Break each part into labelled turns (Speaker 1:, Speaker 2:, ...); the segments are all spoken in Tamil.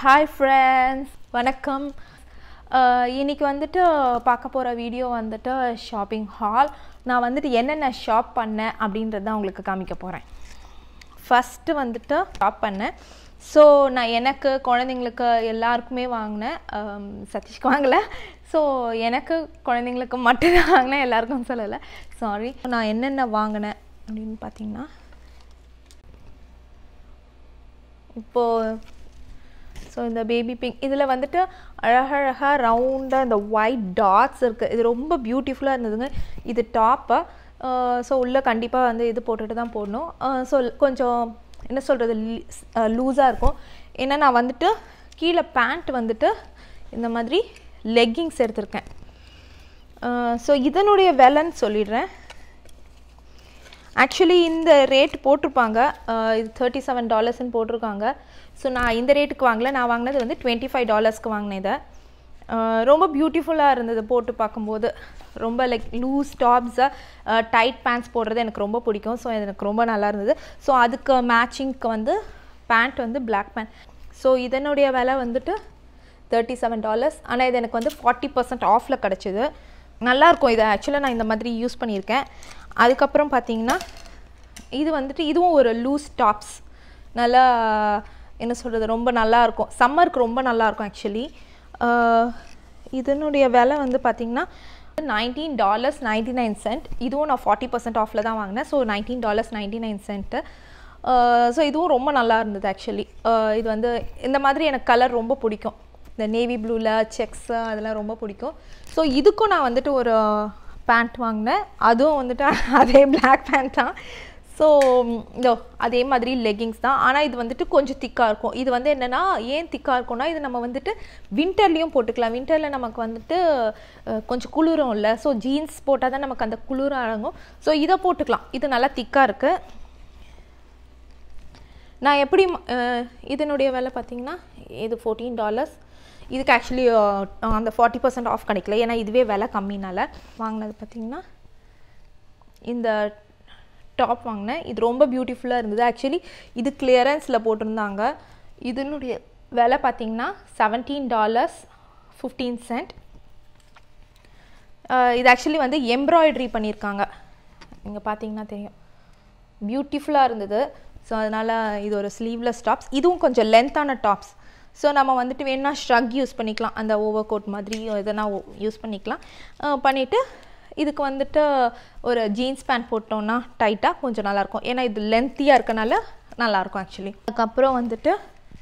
Speaker 1: ஹாய் ஃப்ரெண்ட்ஸ் வணக்கம் அஹ், இன்னைக்கு வந்துட்டு பார்க்க போகிற வீடியோ வந்துட்டு ஷாப்பிங் ஹால் நான் வந்துட்டு என்னென்ன ஷாப் பண்ணேன் அப்படின்றத தான் உங்களுக்கு காமிக்க போகிறேன் ஃபஸ்ட்டு வந்துட்டு ஷாப் பண்ணேன் ஸோ நான் எனக்கு குழந்தைங்களுக்கு எல்லாருக்குமே வாங்கினேன் அம், சதீஷ்க்கு வாங்கலை ஸோ எனக்கு குழந்தைங்களுக்கு மட்டும் தான் வாங்கினேன் எல்லாருக்கும் சொல்லலை சாரி நான் என்னென்ன வாங்கினேன் அப்படின்னு பார்த்தீங்கன்னா இப்போது ஸோ இந்த பேபி பிங்க் இதில் வந்துட்டு அழகழகாக ரவுண்டாக இந்த ஒயிட் டாட்ஸ் இருக்குது இது ரொம்ப பியூட்டிஃபுல்லாக இருந்ததுங்க இது டாப்பு ஸோ உள்ளே கண்டிப்பாக வந்து இது போட்டுட்டு தான் போடணும் ஸோ கொஞ்சம் என்ன சொல்கிறது லூஸாக இருக்கும் ஏன்னா நான் வந்துட்டு கீழே பேண்ட் வந்துட்டு இந்த மாதிரி லெக்கிங்ஸ் எடுத்திருக்கேன் ஸோ இதனுடைய விலைன்னு சொல்லிடுறேன் ஆக்சுவலி இந்த ரேட் போட்டிருப்பாங்க அஹ் இது தேர்ட்டி செவன் டாலர்ஸ்ன்னு போட்டிருக்காங்க ஸோ நான் இந்த ரேட்டுக்கு வாங்கல நான் வாங்கினது வந்து டுவெண்ட்டி ஃபைவ் டாலர்ஸ்க்கு வாங்கினேன் இதை அஹ் ரொம்ப பியூட்டிஃபுல்லாக இருந்தது போட்டு பார்க்கும்போது ரொம்ப லைக் லூஸ் டாப்ஸாக டைட் பேண்ட்ஸ் போடுறது எனக்கு ரொம்ப பிடிக்கும் ஸோ எனக்கு ரொம்ப நல்லா இருந்தது ஸோ அதுக்கு மேட்சிங்க்கு வந்து பேண்ட் வந்து பிளாக் பேண்ட் ஸோ இதனுடைய விலை வந்துட்டு தேர்ட்டி செவன் டாலர்ஸ் ஆனால் இது எனக்கு வந்து ஃபார்ட்டி பர்சன்ட் ஆஃபில் கிடச்சிது நல்லாயிருக்கும் இதை ஆக்சுவலாக நான் இந்த மாதிரி யூஸ் பண்ணியிருக்கேன் அதுக்கப்புறம் பார்த்தீங்கன்னா இது வந்துட்டு இதுவும் ஒரு லூஸ் டாப்ஸ் நல்லா என்ன சொல்கிறது ரொம்ப நல்லா இருக்கும் சம்மருக்கு ரொம்ப நல்லா இருக்கும் ஆக்சுவலி இதனுடைய விலை வந்து பார்த்திங்கன்னா nineteen dollars ninety nine cent இதுவும் நான் ஃபார்ட்டி பர்சன்ட் ஆஃபில் தான் வாங்கினேன் so nineteen dollars ninety nine cent so இதுவும் ரொம்ப நல்லா இருந்தது ஆக்சுவலி இது வந்து இந்த மாதிரி எனக்கு கலர் ரொம்ப பிடிக்கும் இந்த நேவி ப்ளூவில் செக்ஸு அதெல்லாம் ரொம்ப பிடிக்கும் ஸோ இதுக்கும் நான் வந்துட்டு ஒரு பேண்ட் வாங்கினேன் அதுவும் வந்துட்டு அதே பிளாக் பேண்ட் தான் ஸோ இதோ அதே மாதிரி லெகிங்ஸ் தான் ஆனால் இது வந்துட்டு கொஞ்சம் திக்காக இருக்கும் இது வந்து என்னென்னா ஏன் திக்காக இருக்கும்னா இது நம்ம வந்துட்டு வின்டர்லேயும் போட்டுக்கலாம் வின்டரில் நமக்கு வந்துட்டு அஹ், கொஞ்சம் குளிரும் இல்லை ஸோ ஜீன்ஸ் போட்டால் தான் நமக்கு அந்த குளிர் அடங்கும் ஸோ இதை போட்டுக்கலாம் இது நல்லா திக்காக இருக்குது நான் எப்படி அஹ், இதனுடைய விலை பார்த்தீங்கன்னா இது ஃபோர்டீன் டாலர்ஸ் இதுக்கு ஆக்சுவலி அந்த ஃபார்ட்டி பர்சன்ட் ஆஃப் கிடைக்கல ஏன்னா இதுவே விலை கம்மினால வாங்கினது பார்த்தீங்கன்னா இந்த டாப் வாங்கினேன் இது ரொம்ப பியூட்டிஃபுல்லாக இருந்தது ஆக்சுவலி இது கிளியரன்ஸில் போட்டிருந்தாங்க இதனுடைய விலை பார்த்தீங்கன்னா செவன்டீன் டாலர்ஸ் ஃபிஃப்டீன் சென்ட் இது ஆக்சுவலி வந்து எம்ப்ராய்டரி பண்ணியிருக்காங்க இங்கே பார்த்தீங்கன்னா தெரியும் பியூட்டிஃபுல்லாக இருந்தது ஸோ அதனால் இது ஒரு ஸ்லீவ்லெஸ் டாப்ஸ் இதுவும் கொஞ்சம் லென்த்தான டாப்ஸ் ஸோ நம்ம வந்துட்டு வேணா ஷ்ரக் யூஸ் பண்ணிக்கலாம் அந்த ஓவர் கோட் மாதிரி எதனா யூஸ் பண்ணிக்கலாம் பண்ணிவிட்டு இதுக்கு வந்துட்டு ஒரு ஜீன்ஸ் பேண்ட் போட்டோம்னா டைட்டாக கொஞ்சம் நல்லாயிருக்கும் ஏன்னா இது லென்த்தியாக இருக்கனால நல்லாயிருக்கும் ஆக்சுவலி அதுக்கப்புறம் வந்துட்டு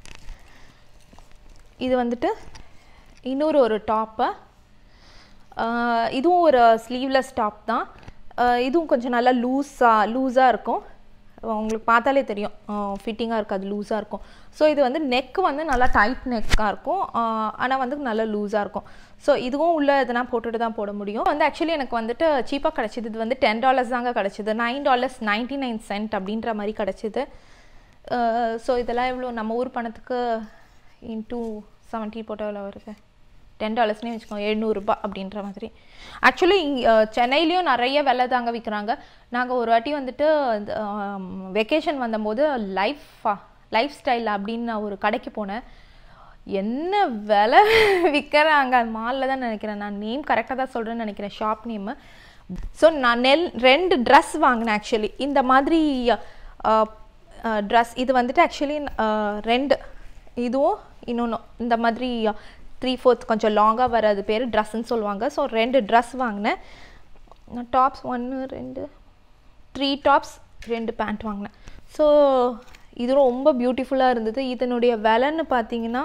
Speaker 1: இது வந்துட்டு இன்னொரு ஒரு டாப்பை இதுவும் ஒரு ஸ்லீவ்லெஸ் டாப் தான் ஆஹ் இதுவும் கொஞ்சம் நல்லா லூஸாக லூஸாக இருக்கும் உங்களுக்கு பார்த்தாலே தெரியும் ஃபிட்டிங்காக இருக்காது லூஸாக இருக்கும் ஸோ இது வந்து நெக்கு வந்து நல்லா டைட் நெக்காக இருக்கும் ஆனால் வந்து நல்லா லூஸாக இருக்கும் ஸோ இதுவும் உள்ள எதனா போட்டுட்டு தான் போட முடியும் வந்து ஆக்சுவலி எனக்கு வந்துட்டு சீப்பாக கிடச்சிது இது வந்து டென் டாலர்ஸ் தாங்க கிடச்சிது nine dollars ninety nine cent அப்படின்ற மாதிரி கிடச்சிது ஸோ இதெல்லாம் எவ்வளோ நம்ம ஊர் பணத்துக்கு இன்டூ செவன்ட்டி போட்டால் எவ்வளோ வருது டென் டாலர்ஸ்னே வச்சுக்கோங்க எழுநூறுபா அப்படின்ற மாதிரி ஆக்சுவலி சென்னையிலையும் நிறைய விலை தாங்க விற்கிறாங்க நாங்கள் ஒரு வாட்டி வந்துட்டு வெக்கேஷன் வந்தபோது லைஃப் லைஃப் ஸ்டைல் அப்படின்னு நான் ஒரு கடைக்கு போனேன் என்ன விலை விற்கிறாங்க மாலில் தான் நினைக்கிறேன் நான் நேம் கரெக்டாக தான் சொல்கிறேன்னு நினைக்கிறேன் ஷாப் நேமு ஸோ நான் நெல் ரெண்டு ட்ரெஸ் வாங்கினேன் ஆக்சுவலி இந்த மாதிரி ட்ரெஸ் இது வந்துட்டு ஆக்சுவலி ரெண்டு இதுவும் இன்னொன்று இந்த மாதிரி த்ரீ ஃபோர்த் கொஞ்சம் லாங்காக வர அது பேர் ட்ரெஸ்ஸுன்னு சொல்லுவாங்க ஸோ ரெண்டு ட்ரெஸ் வாங்கினேன் நான் டாப்ஸ் ஒன்று ரெண்டு த்ரீ டாப்ஸ் ரெண்டு பேண்ட் வாங்கினேன் ஸோ இது ரொம்ப பியூட்டிஃபுல்லாக இருந்தது இதனுடைய விலைன்னு பார்த்தீங்கன்னா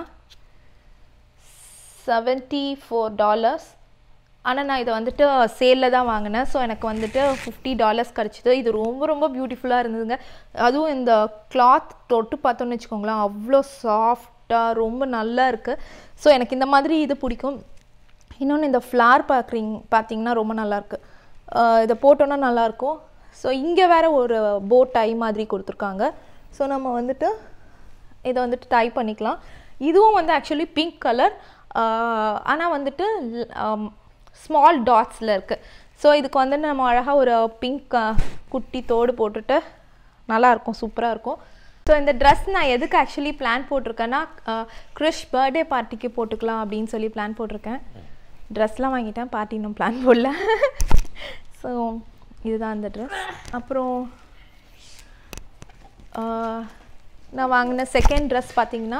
Speaker 1: செவன்ட்டி ஃபோர் டாலர்ஸ் ஆனால் நான் இதை வந்துட்டு சேலில் தான் வாங்கினேன் ஸோ எனக்கு வந்துட்டு ஃபிஃப்டி டாலர்ஸ் கிடச்சிது இது ரொம்ப ரொம்ப பியூட்டிஃபுல்லாக இருந்ததுங்க அதுவும் இந்த கிளாத் தொட்டு பார்த்தோன்னு வச்சுக்கோங்களேன் அவ்வளோ சாஃப்டாக ரொம்ப நல்லா இருக்குது ஸோ எனக்கு இந்த மாதிரி இது பிடிக்கும் இன்னொன்று இந்த ஃப்ளார் பார்க்குறீங்க பார்த்தீங்கன்னா ரொம்ப நல்லாயிருக்கு இதை போட்டோன்னா நல்லாயிருக்கும் ஸோ இங்கே வேறு ஒரு போ டை மாதிரி கொடுத்துருக்காங்க ஸோ நம்ம வந்துட்டு இதை வந்துட்டு டை பண்ணிக்கலாம் இதுவும் வந்து ஆக்சுவலி பிங்க் கலர் ஆனால் வந்துட்டு ஸ்மால் டாட்ஸில் இருக்குது ஸோ இதுக்கு வந்து நம்ம அழகாக ஒரு பிங்க் குட்டி தோடு போட்டுட்டு நல்லாயிருக்கும் சூப்பராக இருக்கும் ஸோ இந்த ட்ரெஸ் நான் எதுக்கு ஆக்சுவலி பிளான் போட்டிருக்கேன்னா க்ரிஷ் பர்த்டே பார்ட்டிக்கு போட்டுக்கலாம் அப்படின்னு சொல்லி பிளான் போட்டிருக்கேன் ட்ரெஸ்லாம் வாங்கிட்டேன் பார்ட்டி இன்னும் பிளான் போடல ஸோ இதுதான் அந்த ட்ரெஸ் அப்புறம் ஆஹ், நான் வாங்கின செகண்ட் ட்ரெஸ் பார்த்தீங்கன்னா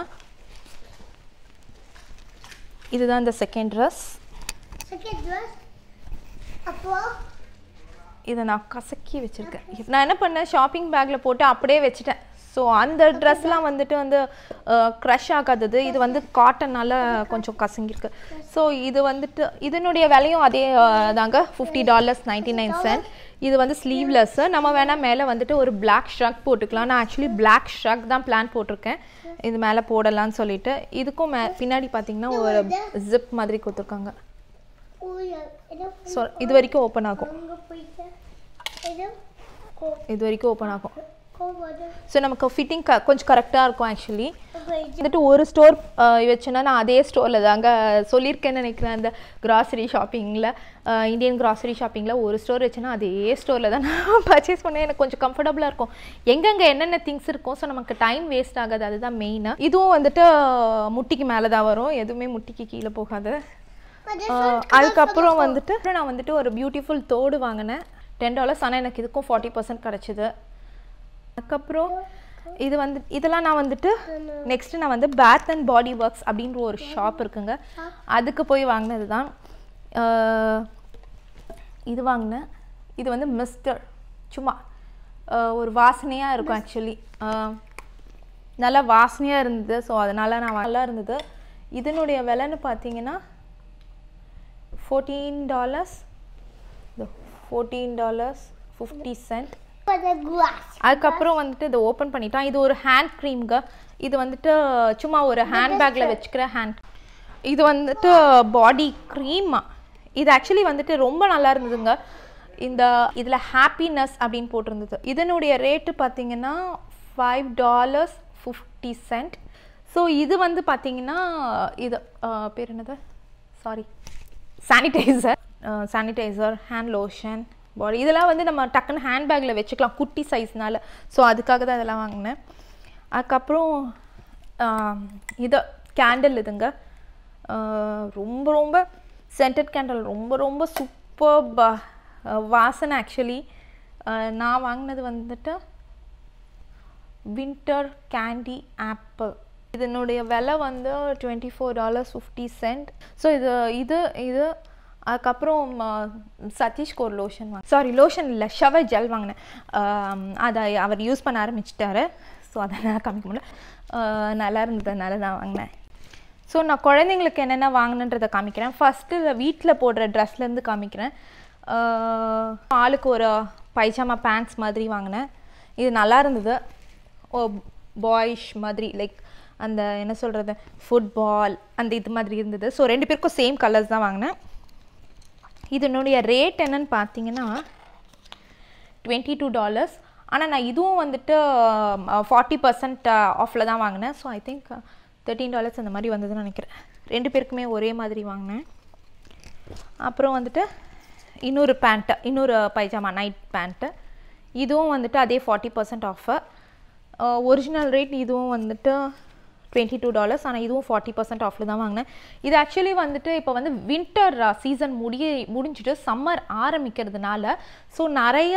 Speaker 1: இதுதான் இந்த செகண்ட் ட்ரெஸ்
Speaker 2: Second dress. அப்போ
Speaker 1: இதை நான் கசக்கி வச்சுருக்கேன் நான் என்ன பண்ணேன் ஷாப்பிங் பேக்கில் போட்டு அப்படியே வச்சுட்டேன் ஸோ அந்த ட்ரெஸ்லாம் வந்துட்டு வந்து க்ரஷ் ஆகாதது இது வந்து காட்டனால கொஞ்சம் கசங்கிருக்கு ஸோ இது வந்துட்டு இதனுடைய விலையும் அதே அஹ், தாங்க fifty dollars ninety nine cent இது வந்து ஸ்லீவ்லெஸ்ஸு நம்ம வேணால் மேலே வந்துட்டு ஒரு Black ஷ்ரக் போட்டுக்கலாம் நான் ஆக்சுவலி Black ஷ்ரக் தான் பிளான் போட்டிருக்கேன் இது மேலே போடலாம்னு சொல்லிட்டு இதுக்கும் மே பின்னாடி பார்த்தீங்கன்னா ஒரு ஜிப் மாதிரி கொடுத்துருக்காங்க
Speaker 2: ஊய இது
Speaker 1: ஸோ இது வரைக்கும் ஓப்பன் ஆகும்
Speaker 2: அங்க போயிட்டு இது கோ
Speaker 1: இது வரைக்கும் ஓப்பன் ஆகும்
Speaker 2: கோவது
Speaker 1: ஸோ நமக்கு ஃபிட்டிங் க கொஞ்சம் கரெக்டாக இருக்கும் ஆக்சுவலி
Speaker 2: போயிட்டு
Speaker 1: வந்துட்டு ஒரு ஸ்டோர் வச்சேன்னா நான் அதே ஸ்டோரில் தாங்க சொல்லியிருக்கேன்னு நினைக்கிறேன் அந்த கிராசரி ஷாப்பிங்கில் இந்தியன் கிராசரி ஷாப்பிங்கில் ஒரு ஸ்டோர் வச்சேன்னா அதே ஸ்டோரில் தான் நான் பர்ச்சேஸ் பண்ணேன் எனக்கு கொஞ்சம் கம்ஃபர்டபுளாக இருக்கும் எங்கெங்கே என்னென்ன திங்ஸ் இருக்கும் ஸோ நமக்கு டைம் வேஸ்ட் ஆகாது அதுதான் மெயினாக இதுவும் வந்துட்டு முட்டிக்கு மேலே தான் வரும் எதுவுமே முட்டிக்கு கீழே போகாது ஆஹ் அதுக்கப்புறம் வந்துட்டு அப்புறம் நான் வந்துட்டு ஒரு பியூட்டிஃபுல் தோடு வாங்கினேன் டென் டாலர்ஸ் ஆனால் எனக்கு இதுக்கும் ஃபார்ட்டி பர்சன்ட் கிடச்சிது அதுக்கப்புறம் இது வந்து இதெல்லாம் நான் வந்துட்டு நெக்ஸ்ட்டு நான் வந்து பேத் அண்ட் பாடி ஒர்க்ஸ் அப்படின்ற ஒரு ஷாப் இருக்குங்க அதுக்கு போய் வாங்கினது தான் ஆஹ் இது வாங்கினேன் இது வந்து மிஸ்டர் சும்மா ஆஹ் ஒரு வாசனையாக இருக்கும் ஆக்சுவலி நல்லா வாசனையாக இருந்தது ஸோ அதனால் நான் நல்லா இருந்தது இதனுடைய விலைன்னு பார்த்தீங்கன்னா fourteen dollars fourteen dollars fifty cent
Speaker 2: for the grass
Speaker 1: அதுக்கப்புறம் வந்துட்டு இதை ஓப்பன் பண்ணிட்டான் இது ஒரு ஹேண்ட் க்ரீம்ங்க இது வந்துட்டு சும்மா ஒரு ஹேண்ட் பேக்கில் வச்சுக்கிற ஹேண்ட் இது வந்துட்டு பாடி க்ரீமா இது ஆக்சுவலி வந்துட்டு ரொம்ப நல்லா இருந்ததுங்க இந்த இதில் ஹாப்பினஸ் அப்படின்னு போட்டிருந்தது இதனுடைய ரேட்டு பார்த்தீங்கன்னா five dollars fifty cent so இது வந்து பார்த்தீங்கன்னா இது அஹ், பேர் என்னது sorry sanitizer sanitizer hand lotion body இதெல்லாம் வந்து நம்ம டக்குன்னு ஹேண்ட் பேக்கில் வச்சுக்கலாம் குட்டி சைஸ்னால ஸோ அதுக்காக தான் இதெல்லாம் வாங்கினேன் அதுக்கப்புறம் ஆம், இது கேண்டில் இதுங்க ஆஹ், ரொம்ப ரொம்ப சென்டட் கேண்டில் ரொம்ப ரொம்ப சூப்பர் வாசனை ஆக்சுவலி நான் வாங்கினது வந்துட்டு வின்டர் கேண்டி ஆப்பிள் இதனுடைய விலை வந்து twenty four dollars fifty cent so இது இது இது அதுக்கப்புறம் ஆ, சதீஷ்க்கு ஒரு லோஷன் வாங்க சாரி லோஷன் இல்லை ஷவர் ஜெல் வாங்கினேன் ஆம், அதை அவர் யூஸ் பண்ண ஆரம்பிச்சிட்டாரு ஸோ அதை நான் காமிக்க முடியல ஆ, நல்லா இருந்ததுனால நான் வாங்கினேன் ஸோ நான் குழந்தைங்களுக்கு என்னென்ன வாங்கினன்றதை காமிக்கிறேன் ஃபஸ்ட்டு வீட்டில் போடுற ட்ரெஸ்லேருந்து காமிக்கிறேன் ஆஹ் ஆளுக்கு ஒரு பைஜாமா பேண்ட்ஸ் மாதிரி வாங்கினேன் இது நல்லா இருந்தது ஓ பாய்ஷ் மாதிரி லைக் அந்த என்ன சொல்கிறது ஃபுட்பால் அந்த இது மாதிரி இருந்தது ஸோ ரெண்டு பேருக்கும் சேம் கலர்ஸ் தான் வாங்கினேன் இதனுடைய ரேட் என்னன்னு பார்த்தீங்கன்னா டுவெண்ட்டி டூ டாலர்ஸ் ஆனால் நான் இதுவும் வந்துட்டு ஃபார்ட்டி பர்சன்ட் ஆஃபில் தான் வாங்கினேன் so I think thirteen dollars அந்த மாதிரி வந்ததுன்னு நினைக்கிறேன் ரெண்டு பேருக்குமே ஒரே மாதிரி வாங்கினேன் அப்புறம் வந்துட்டு இன்னொரு பேண்ட்டு இன்னொரு பைஜாமா நைட் பேண்ட்டு இதுவும் வந்துட்டு அதே forty percent offer original rate இதுவும் வந்துட்டு டுவெண்ட்டி டூ டாலர்ஸ் ஆனால் இதுவும் ஃபார்ட்டி பர்சன்ட் ஆஃபில் தான் வாங்கினேன் இது ஆக்சுவலி வந்துட்டு இப்போ வந்து வின்டர் சீசன் முடிய முடிஞ்சிட்டு சம்மர் ஆரம்பிக்கிறதுனால ஸோ நிறைய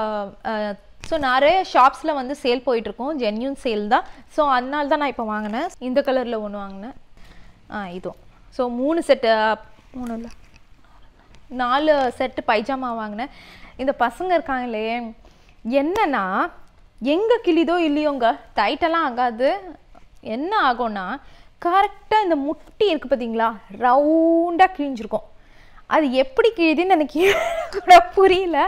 Speaker 1: ஸோ நிறைய ஷாப்ஸில் வந்து சேல் போயிட்டுருக்கோம் ஜென்யூன் சேல் தான் ஸோ அதனால தான் நான் இப்போ வாங்கினேன் இந்த கலரில் ஒன்று வாங்கினேன் ஆ இதுவும் ஸோ மூணு செட்டு மூணு இல்லை நாலு செட்டு பைஜாமா வாங்கினேன் இந்த பசங்க இருக்காங்களே என்னன்னா எங்கே கிழிதோ இல்லையோங்க டைட்டெல்லாம் ஆகாது என்ன ஆகும்னா கரெக்டாக இந்த முட்டி இருக்குது பார்த்தீங்களா ரவுண்டாக கிழிஞ்சிருக்கும் அது எப்படி கிழிதுன்னு எனக்கு கூட புரியல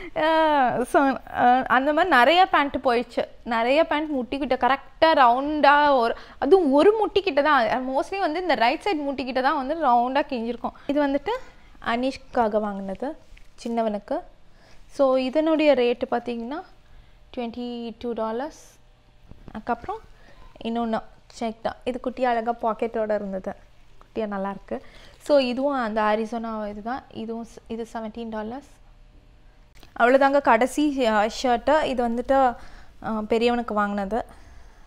Speaker 1: ஸோ அந்த மாதிரி நிறைய பேண்ட்டு போயிடுச்சு நிறைய பேண்ட் முட்டிக்கிட்ட கரெக்டாக ரவுண்டாக ஒரு அதுவும் ஒரு முட்டிக்கிட்ட தான் மோஸ்ட்லி வந்து இந்த ரைட் சைடு முட்டிக்கிட்ட தான் வந்து ரவுண்டாக கிழிஞ்சிருக்கும் இது வந்துட்டு அனிஷ்காக வாங்கினது சின்னவனுக்கு ஸோ இதனுடைய ரேட்டு பார்த்தீங்கன்னா டுவெண்ட்டி டூ டாலர்ஸ் அதுக்கப்புறம் இன்னொன்று செக் தான் இது குட்டியாக அழகாக பாக்கெட்டோட இருந்தது குட்டியாக நல்லாயிருக்கு ஸோ இதுவும் அந்த ஆரிசோனா இதுதான் இதுவும் ஸ்- இது செவன்டீன் டாலர்ஸ் அவ்வளோதாங்க கடைசி ஷர்ட்டு இது வந்துட்டு அஹ், பெரியவனுக்கு வாங்கினது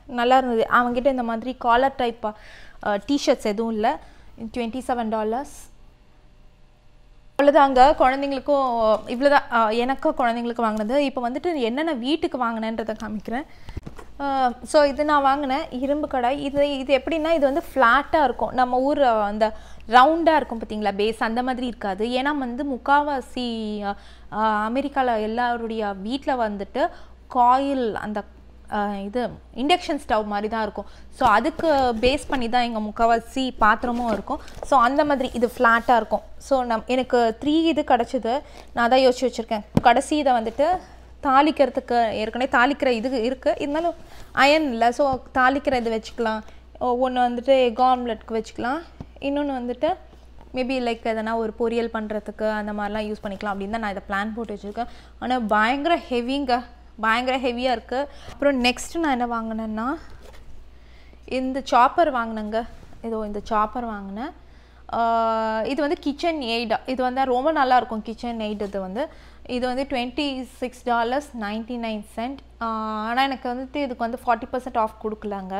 Speaker 1: நல்லா இருந்தது அவங்ககிட்ட இந்த மாதிரி காலர் டைப் டிஷர்ட்ஸ் எதுவும் இல்லை டுவெண்ட்டி செவன் டாலர்ஸ் அவ்வளோதாங்க குழந்தைங்களுக்கும் இவ்வளோதான் எனக்கும் குழந்தைங்களுக்கு வாங்கினது இப்போ வந்துட்டு என்னென்ன வீட்டுக்கு வாங்கினேன்றதை காமிக்கிறேன் ஸோ இது நான் வாங்கினேன் இரும்பு கடை இது இது எப்படின்னா இது வந்து ஃப்ளாட்டாக இருக்கும் நம்ம ஊர் அஹ், அந்த ரவுண்டாக இருக்கும் பார்த்தீங்களா பேஸ் அந்த மாதிரி இருக்காது ஏன்னா வந்து முக்காவாசி அமெரிக்காவில் எல்லாருடைய வீட்டில் வந்துட்டு காயில் அந்த அஹ், இது இண்டக்ஷன் ஸ்டவ் மாதிரி தான் இருக்கும் ஸோ அதுக்கு பேஸ் பண்ணி தான் எங்கள் முக்கால்வாசி பாத்திரமும் இருக்கும் ஸோ அந்த மாதிரி இது ஃப்ளாட்டாக இருக்கும் ஸோ நம் எனக்கு த்ரீ இது கிடச்சிது நான் தான் யோசிச்சு வச்சுருக்கேன் கடைசி இதை வந்துட்டு தாளிக்கிறதுக்கு ஏற்கனவே தாளிக்கிற இது இருக்குது இருந்தாலும் அயன் இல்லை ஸோ தாளிக்கிற இது வச்சுக்கலாம் ஒன்று வந்துட்டு எக் ஆம்லெட்க்கு வச்சுக்கலாம் இன்னொன்று வந்துட்டு மேபி லைக் எதனா ஒரு பொரியல் பண்ணுறதுக்கு அந்த மாதிரிலாம் யூஸ் பண்ணிக்கலாம் அப்படின்னு தான் நான் இதை பிளான் போட்டு வச்சுருக்கேன் ஆனால் பயங்கர ஹெவிங்க பயங்கர ஹெவியாக இருக்குது அப்புறம் நெக்ஸ்ட் நான் என்ன வாங்கினேன்னா இந்த சாப்பர் வாங்கினேங்க இதோ இந்த சாப்பர் வாங்கினேன் ஆஹ் இது வந்து கிச்சன் எய்ட் இது வந்து ரொம்ப நல்லா இருக்கும் கிச்சன் எய்ட் இது வந்து இது வந்து twenty six dollars ninety nine cent ஆனால் எனக்கு வந்துட்டு இதுக்கு வந்து ஃபார்ட்டி பர்சன்ட் ஆஃப் கொடுக்கலாங்க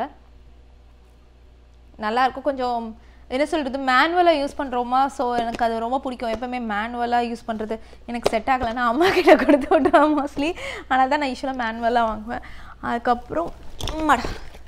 Speaker 1: நல்லா இருக்கும் கொஞ்சம் என்ன சொல்கிறது மேனுவலாக யூஸ் பண்ணுறோமா ஸோ எனக்கு அது ரொம்ப பிடிக்கும் எப்பவுமே மேனுவலாக யூஸ் பண்ணுறது எனக்கு செட் ஆகலைன்னா அம்மா கிட்ட கொடுத்து விட்டுருவேன் மோஸ்ட்லி ஆனால் தான் நான் யூஸ்வலாக மேனுவலாக வாங்குவேன் அதுக்கப்புறம் மட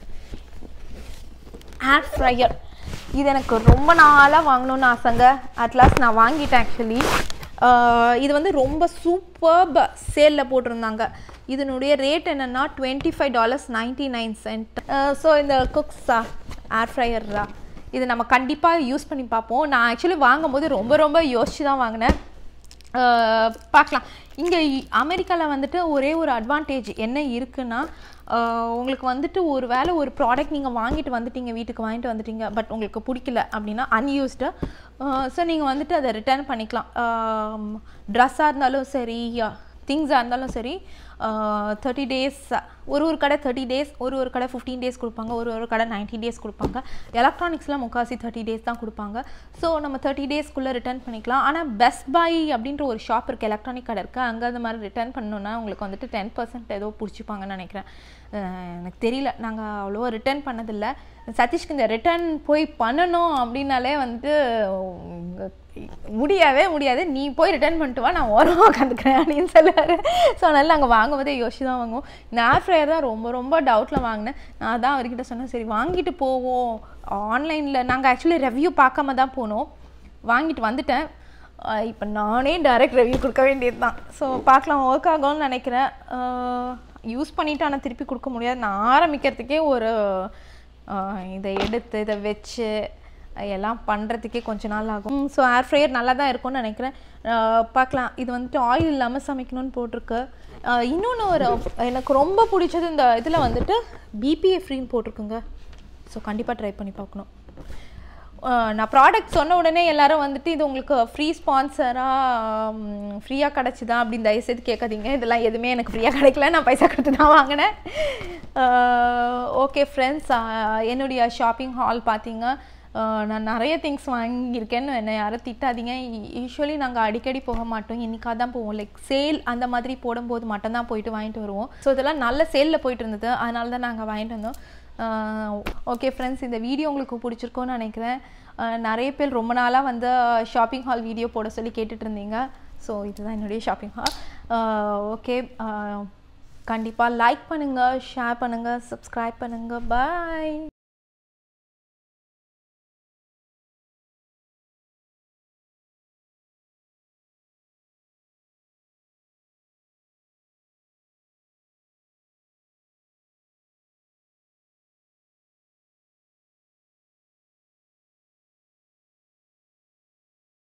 Speaker 1: ஏர் ஃப்ரையர் இது எனக்கு ரொம்ப நாளாக வாங்கணும்னு ஆசைங்க அட்லாஸ்ட் நான் வாங்கிட்டேன் ஆக்சுவலி இது வந்து ரொம்ப சூப்பர்ப் சேலில் போட்டிருந்தாங்க இதனுடைய ரேட் என்னென்னா twenty five dollars ninety nine cent so இந்த குக்ஸா ஏர் ஃப்ரையரா இது நம்ம கண்டிப்பாக யூஸ் பண்ணி பார்ப்போம் நான் ஆக்சுவலி வாங்கும்போது ரொம்ப ரொம்ப யோசிச்சு தான் வாங்கினேன் அஹ் பார்க்கலாம் இங்கே அமெரிக்காவில் வந்துட்டு ஒரே ஒரு அட்வான்டேஜ் என்ன இருக்குன்னா அஹ் உங்களுக்கு வந்துட்டு ஒரு வேளை ஒரு ப்ராடக்ட் நீங்கள் வாங்கிட்டு வந்துட்டீங்க வீட்டுக்கு வாங்கிட்டு வந்துட்டீங்க பட் உங்களுக்கு பிடிக்கல அப்படின்னா அன்யூஸ்டு ஸோ நீங்கள் வந்துட்டு அதை ரிட்டர்ன் பண்ணிக்கலாம் ட்ரெஸ்ஸாக இருந்தாலும் சரி திங்ஸாக இருந்தாலும் சரி தேர்ட்டி டேஸ் ஒரு ஒரு கடை தேர்ட்டி டேஸ் ஒரு ஒரு கடை ஃபிஃப்டீன் டேஸ் கொடுப்பாங்க ஒரு ஒரு கடை நைன்டி டேஸ் கொடுப்பாங்க எலக்ட்ரானிக்ஸ்லாம் முக்காசி தேர்ட்டி டேஸ் தான் கொடுப்பாங்க ஸோ நம்ம தேர்ட்டி டேஸ்க்குள்ளே ரிட்டர்ன் பண்ணிக்கலாம் ஆனால் பெஸ்ட் பை அப்படின்ற ஒரு ஷாப் இருக்குது எலக்ட்ரானிக் கடை இருக்குது அங்கே அந்த மாதிரி ரிட்டர்ன் பண்ணணுன்னா உங்களுக்கு வந்துட்டு டென் பர்சன்ட் ஏதோ பிடிச்சிப்பாங்கன்னு நினைக்கிறேன் அஹ் எனக்கு தெரியல நாங்கள் அவ்வளோவா ரிட்டர்ன் பண்ணதில்லை சதீஷ்க்கு இந்த ரிட்டர்ன் போய் பண்ணணும் அப்படின்னாலே வந்துட்டு உங்க- முடியவே முடியாது நீ போய் ரிட்டர்ன் பண்ணிட்டு வா நான் ஓரமாக உட்காந்துக்கிறேன் அப்படின்னு சொல்லுவார் ஸோ அதனால் நாங்கள் வாங்கும்போதே யோசிச்சு தான் வாங்குவோம் இந்த ஏர் ஃப்ரையர் தான் ரொம்ப ரொம்ப டவுட்டில் வாங்கினேன் நான் தான் அவர்கிட்ட சொன்னேன் சரி வாங்கிட்டு போவோம் ஆன்லைனில் நாங்கள் ஆக்சுவலி ரெவ்யூ பார்க்காம தான் போனோம் வாங்கிட்டு வந்துட்டேன் இப்போ நானே டைரக்ட் ரிவ்யூ கொடுக்க வேண்டியது தான் ஸோ பார்க்கலாம் ஒர்க் ஆகும்னு நினைக்கிறேன் யூஸ் பண்ணிவிட்டு ஆனால் திருப்பி கொடுக்க முடியாது நான் ஆரம்பிக்கிறதுக்கே ஒரு ஆஹ் இதை எடுத்து இதை வச்சு எல்லாம் பண்ணுறதுக்கே கொஞ்ச நாள் ஆகும் ஸோ ஏர் ஃப்ரையர் நல்லா தான் இருக்கும்னு நினைக்கிறேன் ஆஹ் பார்க்கலாம் இது வந்துட்டு ஆயில் இல்லாமல் சமைக்கணும்னு போட்டிருக்கு இன்னொன்று ஒரு எனக்கு ரொம்ப பிடிச்சது இந்த இதில் வந்துட்டு பிபிஏ ஃப்ரீன்னு போட்டிருக்குங்க ஸோ கண்டிப்பாக ட்ரை பண்ணி பார்க்கணும் அஹ் நான் ப்ராடக்ட் சொன்ன உடனே எல்லாரும் வந்துட்டு இது உங்களுக்கு ஃப்ரீ ஸ்பான்சராக ஃப்ரீயாக கிடச்சிதா அப்படின்னு தயவுசெய்து கேட்காதீங்க இதெல்லாம் எதுவுமே எனக்கு ஃப்ரீயாக கிடைக்கல நான் பைசா கொடுத்து தான் வாங்கினேன் ஓகே ஃப்ரெண்ட்ஸ் என்னுடைய ஷாப்பிங் ஹால் பார்த்தீங்க அஹ் நான் நிறைய திங்ஸ் வாங்கியிருக்கேன்னு என்னை யாரும் திட்டாதீங்க யூஸ்வலி நாங்கள் அடிக்கடி போக மாட்டோம் இன்னைக்காக தான் போவோம் லைக் சேல் அந்த மாதிரி போடும்போது மட்டும்தான் போயிட்டு வாங்கிட்டு வருவோம் ஸோ இதெல்லாம் நல்ல சேலில் போயிட்டு இருந்தது அதனால தான் நாங்கள் வாங்கிட்டு வந்தோம் ஓகே ஃப்ரெண்ட்ஸ் இந்த வீடியோ உங்களுக்கு பிடிச்சிருக்கோன்னு நினைக்கிறேன் அஹ் நிறைய பேர் ரொம்ப நாளாக வந்து ஷாப்பிங் ஹால் வீடியோ போட சொல்லி கேட்டுட்டு இருந்தீங்க ஸோ இதுதான் என்னுடைய ஷாப்பிங் ஹால் ஓகே கண்டிப்பாக லைக் பண்ணுங்கள் ஷேர் பண்ணுங்கள் சப்ஸ்கிரைப் பண்ணுங்கள் பாய்